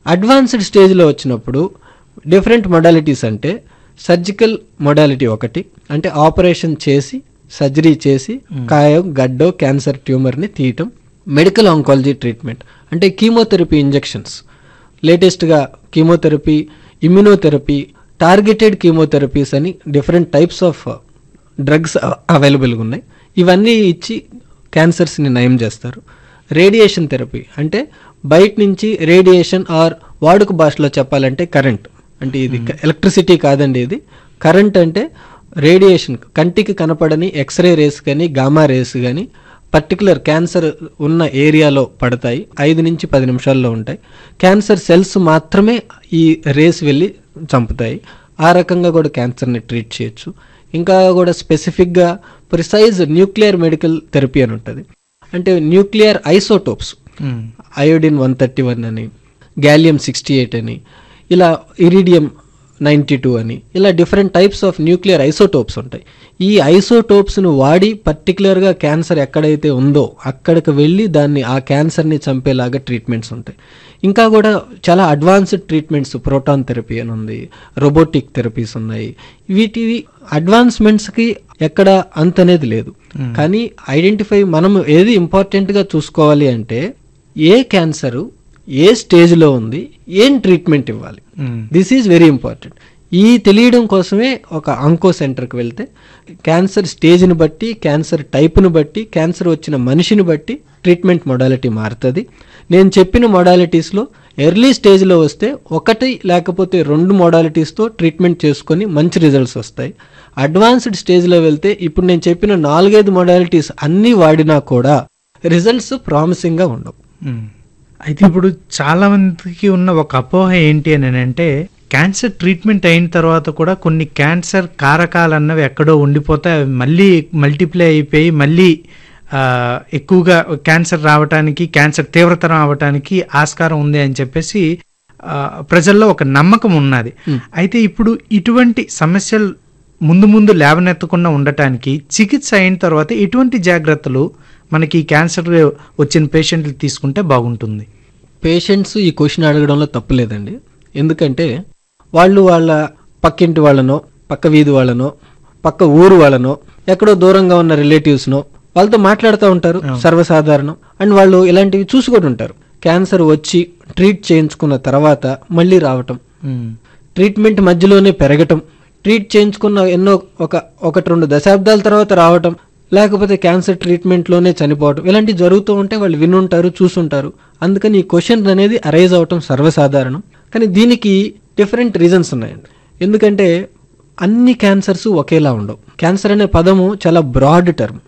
Advanced స్టేజ్లో వచ్చినప్పుడు different modalities అంటే సర్జికల్ మొడాలిటీ ఒకటి అంటే ఆపరేషన్ చేసి సర్జరీ చేసి కాయం గడ్డో క్యాన్సర్ ట్యూమర్ని తీయటం మెడికల్ ఆంకాలజీ ట్రీట్మెంట్ అంటే కీమోథెరపీ ఇంజెక్షన్స్ లేటెస్ట్గా కీమోథెరపీ ఇమ్యునోథెరపీ టార్గెటెడ్ కీమోథెరపీస్ అని డిఫరెంట్ టైప్స్ ఆఫ్ డ్రగ్స్ అవైలబుల్గా ఉన్నాయి ఇవన్నీ ఇచ్చి క్యాన్సర్స్ని నయం చేస్తారు రేడియేషన్ థెరపీ అంటే బయట నుంచి రేడియేషన్ ఆర్ వాడుక భాషలో చెప్పాలంటే కరెంట్ అంటే ఇది ఎలక్ట్రిసిటీ కాదండి ఇది కరెంట్ అంటే రేడియేషన్ కంటికి కనపడని ఎక్స్రే రేస్ కానీ గామా రేస్ కానీ పర్టికులర్ క్యాన్సర్ ఉన్న ఏరియాలో పడతాయి ఐదు నుంచి పది నిమిషాల్లో ఉంటాయి క్యాన్సర్ సెల్స్ మాత్రమే ఈ రేస్ వెళ్ళి చంపుతాయి ఆ రకంగా కూడా క్యాన్సర్ని ట్రీట్ చేయొచ్చు ఇంకా కూడా స్పెసిఫిక్గా ప్రిసైజ్ న్యూక్లియర్ మెడికల్ థెరపీ అని ఉంటుంది అంటే nuclear isotopes hmm. Iodine one thirty one అని గ్యాలియం సిక్స్టీ ఎయిట్ అని ఇలా ఇరిడియం నైంటీ టూ అని ఇలా different types of nuclear isotopes ఉంటాయి ఈ ఐసోటోప్స్ను వాడి పర్టికులర్గా క్యాన్సర్ ఎక్కడైతే ఉందో అక్కడికి వెళ్ళి దాన్ని ఆ క్యాన్సర్ని చంపేలాగా ట్రీట్మెంట్స్ ఉంటాయి ఇంకా కూడా చాలా అడ్వాన్స్డ్ ట్రీట్మెంట్స్ ప్రోటాన్ థెరపీ అని ఉంది రోబోటిక్ థెరపీస్ ఉన్నాయి వీటి అడ్వాన్స్మెంట్స్కి ఎక్కడ అంత అనేది లేదు కానీ ఐడెంటిఫై మనం ఏది ఇంపార్టెంట్గా చూసుకోవాలి అంటే ఏ క్యాన్సరు ఏ స్టేజ్లో ఉంది ఏం ట్రీట్మెంట్ ఇవ్వాలి hmm. This is very important ఈ తెలియడం కోసమే ఒక అంకో సెంటర్కి వెళ్తే క్యాన్సర్ స్టేజ్ని బట్టి క్యాన్సర్ టైప్ను బట్టి క్యాన్సర్ వచ్చిన మనిషిని బట్టి ట్రీట్మెంట్ మొడాలిటీ మారుతుంది నేను చెప్పిన మొడాలిటీస్లో ఎర్లీ స్టేజ్లో వస్తే ఒకటి లేకపోతే రెండు మొడాలిటీస్తో ట్రీట్మెంట్ చేసుకొని మంచి రిజల్ట్స్ వస్తాయి అడ్వాన్స్డ్ స్టేజ్లో వెళ్తే ఇప్పుడు నేను చెప్పిన నాలుగైదు మొడాలిటీస్ అన్నీ వాడినా కూడా రిజల్ట్స్ ప్రామిసింగ్గా ఉండవు మ్మ్. అయితే ఇప్పుడు చాలా మందికి ఉన్న ఒక అపోహ ఏంటి అని అంటే క్యాన్సర్ ట్రీట్మెంట్ అయిన తర్వాత కూడా కొన్ని క్యాన్సర్ కారకాలు అన్నవి ఎక్కడో ఉండిపోతే అవి మళ్ళీ మల్టిప్లై అయిపోయి మళ్ళీ ఆ, ఎక్కువగా క్యాన్సర్ రావటానికి క్యాన్సర్ తీవ్రతరం అవటానికి ఆస్కారం ఉంది అని చెప్పేసి ఆ, ప్రజల్లో ఒక నమ్మకం ఉన్నది అయితే ఇప్పుడు ఇటువంటి సమస్యలు ముందు ముందు లేవనెత్తకుండా ఉండటానికి చికిత్స అయిన తర్వాత ఎటువంటి జాగ్రత్తలు మనకి ఈ క్యాన్సర్ వచ్చిన పేషెంట్లు తీసుకుంటే బాగుంటుంది పేషెంట్స్ ఈ క్వశ్చన్ అడగడంలో తప్పు లేదండి ఎందుకంటే వాళ్ళు వాళ్ళ పక్కింటి వాళ్ళనో పక్క వీధి వాళ్ళనో పక్క ఊరు వాళ్ళనో ఎక్కడో దూరంగా ఉన్న రిలేటివ్స్నో వాళ్ళతో మాట్లాడుతూ ఉంటారు సర్వసాధారణం అండ్ వాళ్ళు ఇలాంటివి చూసి కూడా ఉంటారు క్యాన్సర్ వచ్చి ట్రీట్ చేయించుకున్న తర్వాత మళ్ళీ రావటం ట్రీట్మెంట్ మధ్యలోనే పెరగటం ట్రీట్ చేయించుకున్న ఎన్నో ఒక ఒకటి రెండు దశాబ్దాల తర్వాత రావటం లేకపోతే క్యాన్సర్ ట్రీట్మెంట్లోనే చనిపోవటం ఇలాంటివి జరుగుతూ ఉంటే వాళ్ళు వినుంటారు చూసుంటారు అందుకని ఈ క్వశ్చన్ అనేది అరైజ్ అవటం సర్వసాధారణం కానీ దీనికి డిఫరెంట్ రీజన్స్ ఉన్నాయండి ఎందుకంటే అన్ని క్యాన్సర్స్ ఒకేలా ఉండవు క్యాన్సర్ అనే పదము చాలా బ్రాడ్ టర్మ్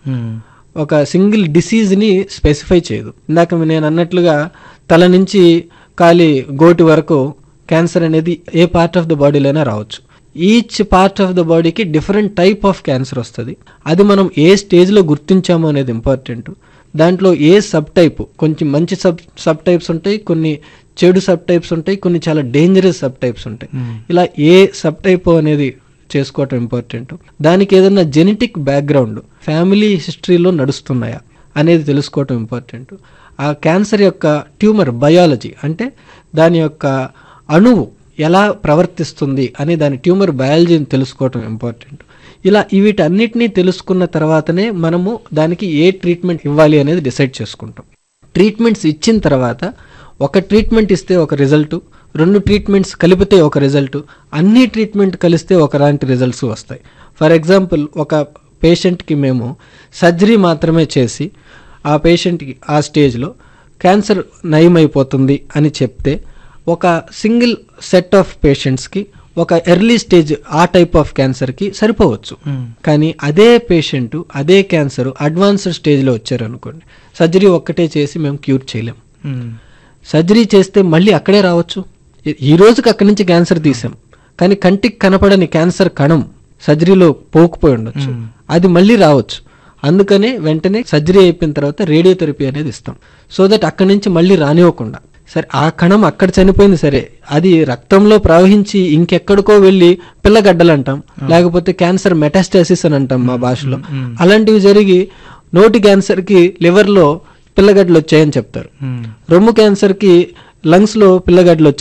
ఒక సింగిల్ డిసీజ్ని స్పెసిఫై చేయదు ఇందాక నేను అన్నట్లుగా తల నుంచి కాలి గోటి వరకు క్యాన్సర్ అనేది ఏ పార్ట్ ఆఫ్ ద బాడీలోనే రావచ్చు ఈచ్ పార్ట్ ఆఫ్ ద బాడీకి డిఫరెంట్ టైప్ ఆఫ్ క్యాన్సర్ వస్తుంది అది మనం ఏ స్టేజ్లో గుర్తించాము అనేది ఇంపార్టెంట్ దాంట్లో ఏ సబ్ టైప్ కొంచెం మంచి సబ్ సబ్ టైప్స్ ఉంటాయి కొన్ని చెడు సబ్ టైప్స్ ఉంటాయి కొన్ని చాలా డేంజరస్ సబ్ టైప్స్ ఉంటాయి ఇలా ఏ సబ్ టైప్ అనేది చేసుకోవటం ఇంపార్టెంట్ దానికి ఏదైనా జెనెటిక్ బ్యాక్గ్రౌండ్ ఫ్యామిలీ హిస్టరీలో నడుస్తున్నాయా అనేది తెలుసుకోవటం ఇంపార్టెంట్ ఆ క్యాన్సర్ యొక్క ట్యూమర్ బయాలజీ అంటే దాని యొక్క అణువు ఎలా ప్రవర్తిస్తుంది అని దాని ట్యూమర్ బయాలజీని తెలుసుకోవటం ఇంపార్టెంట్ ఇలా వీటన్నిటినీ తెలుసుకున్న తర్వాతనే మనము దానికి ఏ ట్రీట్మెంట్ ఇవ్వాలి అనేది డిసైడ్ చేసుకుంటాం ట్రీట్మెంట్స్ ఇచ్చిన తర్వాత ఒక ట్రీట్మెంట్ ఇస్తే ఒక రిజల్ట్ రెండు ట్రీట్మెంట్స్ కలిపితే ఒక రిజల్ట్ అన్ని ట్రీట్మెంట్ కలిస్తే ఒకలాంటి రిజల్ట్స్ వస్తాయి ఫర్ ఎగ్జాంపుల్ ఒక పేషెంట్కి మేము సర్జరీ మాత్రమే చేసి ఆ పేషెంట్కి ఆ స్టేజ్లో క్యాన్సర్ నయమైపోతుంది అని చెప్తే ఒక సింగిల్ సెట్ ఆఫ్ పేషెంట్స్కి ఒక ఎర్లీ స్టేజ్ ఆ టైప్ ఆఫ్ క్యాన్సర్కి సరిపోవచ్చు కానీ అదే పేషెంట్ అదే క్యాన్సర్ అడ్వాన్స్డ్ స్టేజ్లో వచ్చారు అనుకోండి సర్జరీ ఒక్కటే చేసి మేము క్యూర్ చేయలేం సర్జరీ చేస్తే మళ్ళీ అక్కడే రావచ్చు ఈ- ఈ రోజుకి అక్కడి నుంచి క్యాన్సర్ తీసాం కానీ కంటికి కనపడని క్యాన్సర్ కణం సర్జరీలో పోకపోయి ఉండొచ్చు అది మళ్ళీ రావచ్చు అందుకనే వెంటనే సర్జరీ అయిపోయిన తర్వాత రేడియోథెరపీ అనేది ఇస్తాం సో దట్ అక్కడి నుంచి మళ్ళీ రానివ్వకుండా సరే ఆ కణం అక్కడ చనిపోయింది సరే అది రక్తంలో ప్రవహించి ఇంకెక్కడికో వెళ్ళి పిల్లగడ్డలు అంటాం లేకపోతే క్యాన్సర్ మెటాస్టాసిస్ అని అంటాం మా భాషలో అలాంటివి జరిగి నోటి క్యాన్సర్కి లివర్లో పిల్లగడ్డలు వచ్చాయని చెప్తారు రొమ్ము క్యాన్సర్కి లంగ్స్లో పిల్లగడ్డలు వచ్చాయి